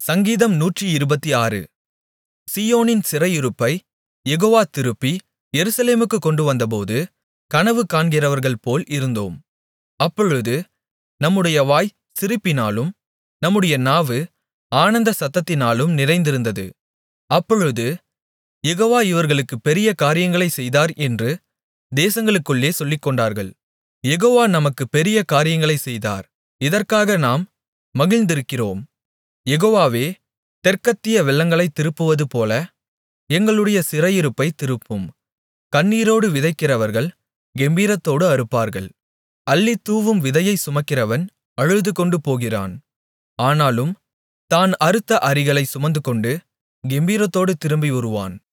சங்கீதம் நூற்றிருபத்தாறு சீயோனின் சிறையிருப்பைக் யெகோவா திருப்பி எருசலேமுக்குக் கொண்டுவந்தபோது கனவு காண்கிறவர்கள்போல் இருந்தோம் அப்பொழுது நம்முடைய வாய் சிரிப்பினாலும் நம்முடைய நாவு ஆனந்த சத்தத்தினாலும் நிறைந்திருந்தது அப்பொழுது யெகோவா இவர்களுக்குப் பெரிய காரியங்களைச் செய்தார் என்று தேசங்களுக்குள்ளே சொல்லிக்கொண்டார்கள் யெகோவா நமக்குப் பெரிய காரியங்களைச் செய்தார் இதற்காக நாம் மகிழ்ந்திருக்கிறோம் யெகோவாவே தெற்கத்திய வெள்ளங்களைத் திருப்புவதுபோல எங்களுடைய சிறையிருப்பைத் திருப்பும் கண்ணீரோடு விதைக்கிறவர்கள் கெம்பீரத்தோடு அறுப்பார்கள் அள்ளித் தூவும் விதையைச் சுமக்கிறவன் அழுதுகொண்டு போகிறான் ஆனாலும் தான் அறுத்த அரிகளைச் சுமந்துகொண்டு கெம்பீரத்தோடு திரும்பி வருவான்